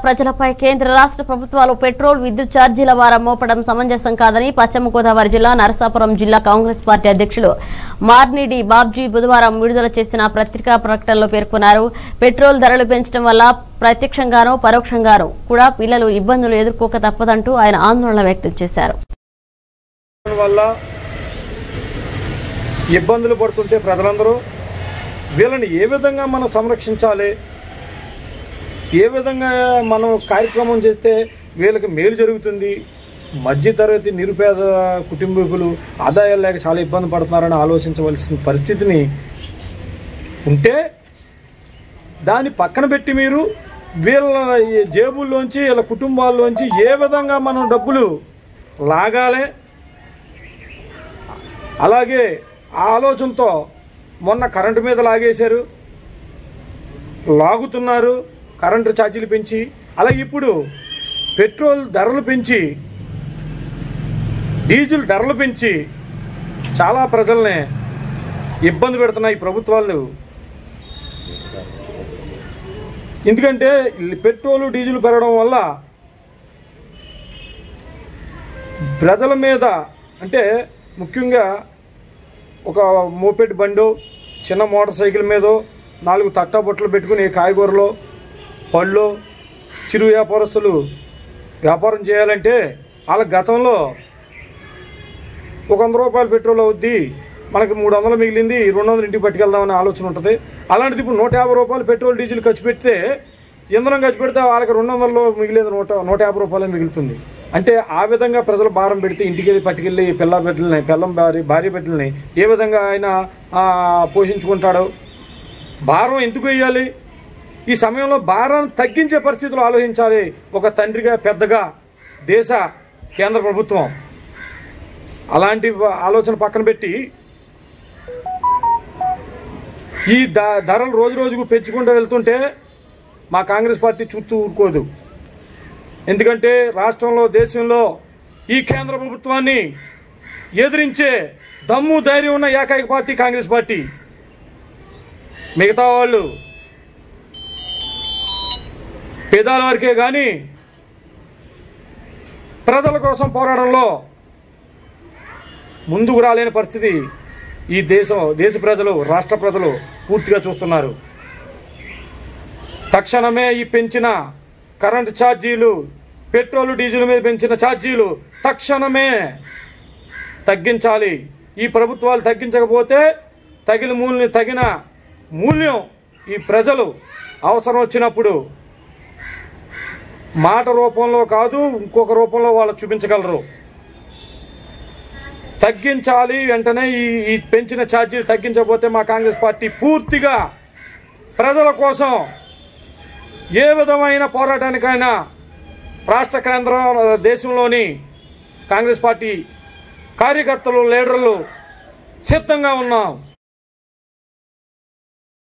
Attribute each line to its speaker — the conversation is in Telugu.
Speaker 1: ప్రజలపై కేంద్ర రాష్ట్ర ప్రభుత్వాలు పెట్రోల్ విద్యుత్ ఛార్జీల భారం మోపడం సమంజసం కాదని పశ్చిమ గోదావరి జిల్లా నరసాపురం జిల్లా కాంగ్రెస్ పార్టీ అధ్యక్షులు మార్నిడి బాబ్జీ బుధవారం విడుదల చేసిన పత్రికా ప్రకటనలో పేర్కొన్నారు పెట్రోల్ ధరలు పెంచడం వల్ల ప్రత్యక్షంగానో పరోక్షంగానో కూడా పిల్లలు ఇబ్బందులు ఎదుర్కోక తప్పదంటూ ఆయన ఆందోళన వ్యక్తం చేశారు
Speaker 2: వల్ల ఇబ్బందులు పడుతుంటే ప్రజలందరూ వీళ్ళని ఏ విధంగా మనం సంరక్షించాలి ఏ విధంగా మనం కార్యక్రమం చేస్తే వీళ్ళకి మేలు జరుగుతుంది మధ్యతరగతి నిరుపేద కుటుంబీకులు ఆదాయాలు లేక చాలా ఇబ్బంది పడుతున్నారని ఆలోచించవలసిన పరిస్థితిని ఉంటే దాన్ని పక్కన పెట్టి మీరు వీళ్ళ ఈ జేబుల్లోంచి వీళ్ళ కుటుంబాల్లోంచి ఏ విధంగా మనం డబ్బులు లాగాలి అలాగే ఆ ఆలోచనతో మొన్న కరెంటు మీద లాగేశారు లాగుతున్నారు కరెంటు ఛార్జీలు పెంచి అలాగే ఇప్పుడు పెట్రోల్ ధరలు పెంచి డీజిల్ ధరలు పెంచి చాలా ప్రజల్ని ఇబ్బంది పెడుతున్నాయి ఈ ప్రభుత్వాలు ఎందుకంటే ఈ పెట్రోలు డీజిల్ పెరగడం వల్ల ప్రజల మీద అంటే ముఖ్యంగా ఒక మోపెడ్ బండో చిన్న మోటార్ సైకిల్ మీదో నాలుగు తట్టా బొట్టలు పెట్టుకుని కాయగూరలో పళ్ళు చిరు వ్యాపారస్తులు వ్యాపారం చేయాలంటే వాళ్ళ గతంలో ఒక వంద రూపాయలు పెట్రోల్ అవుద్ది మనకి మూడు వందలు మిగిలింది రెండు వందలు ఇంటికి పట్టుకెళ్దామనే ఆలోచన ఉంటుంది అలాంటిది ఇప్పుడు నూట యాభై రూపాయలు పెట్రోల్ డీజిల్ ఖర్చు పెడితే ఇంధనం ఖర్చు పెడితే వాళ్ళకి రెండు వందల్లో మిగిలేదు నూట నూట యాభై రూపాయలే మిగులుతుంది అంటే ఆ విధంగా ప్రజలు భారం పెడితే ఇంటికి వెళ్ళి పట్టుకెళ్ళి పిల్ల బిడ్డలని పిల్లం భార్య భార్య బిడ్డలని ఏ విధంగా ఆయన ఆ, పోషించుకుంటాడో భారం ఎందుకు వేయాలి ఈ సమయంలో భారాన్ని తగ్గించే పరిస్థితులు ఆలోచించాలి ఒక తండ్రిగా పెద్దగా దేశ కేంద్ర ప్రభుత్వం అలాంటి వ- ఆలోచన పక్కన పెట్టి ఈ ద ధరలు రోజు రోజుకు పెంచుకుంటూ వెళ్తుంటే మా కాంగ్రెస్ పార్టీ చూస్తూ ఊరుకోదు ఎందుకంటే రాష్ట్రంలో దేశంలో ఈ కేంద్ర ప్రభుత్వాన్ని ఎదిరించే దమ్ము ధైర్యం ఉన్న ఏకైక పార్టీ కాంగ్రెస్ పార్టీ మిగతా వాళ్ళు పేదాల వరకే కానీ ప్రజల కోసం పోరాడంలో ముందుకు రాలేని పరిస్థితి ఈ దేశం దేశ ప్రజలు రాష్ట్ర ప్రజలు పూర్తిగా చూస్తున్నారు తక్షణమే ఈ పెంచిన కరెంటు ఛార్జీలు పెట్రోల్ డీజిల్ మీద పెంచిన ఛార్జీలు తక్షణమే తగ్గించాలి ఈ ప్రభుత్వాలు తగ్గించకపోతే తగిన మూల్యం తగిన మూల్యం ఈ ప్రజలు అవసరం వచ్చినప్పుడు మాట రూపంలో కాదు ఇంకొక రూపంలో వాళ్ళు చూపించగలరు తగ్గించాలి వెంటనే ఈ ఈ పెంచిన ఛార్జీలు తగ్గించకపోతే మా కాంగ్రెస్ పార్టీ పూర్తిగా ప్రజల కోసం ఏ విధమైన పోరాటానికైనా రాష్ట్ర కేంద్రం దేశంలోని కాంగ్రెస్ పార్టీ కార్యకర్తలు లీడర్లు సిద్ధంగా ఉన్నాం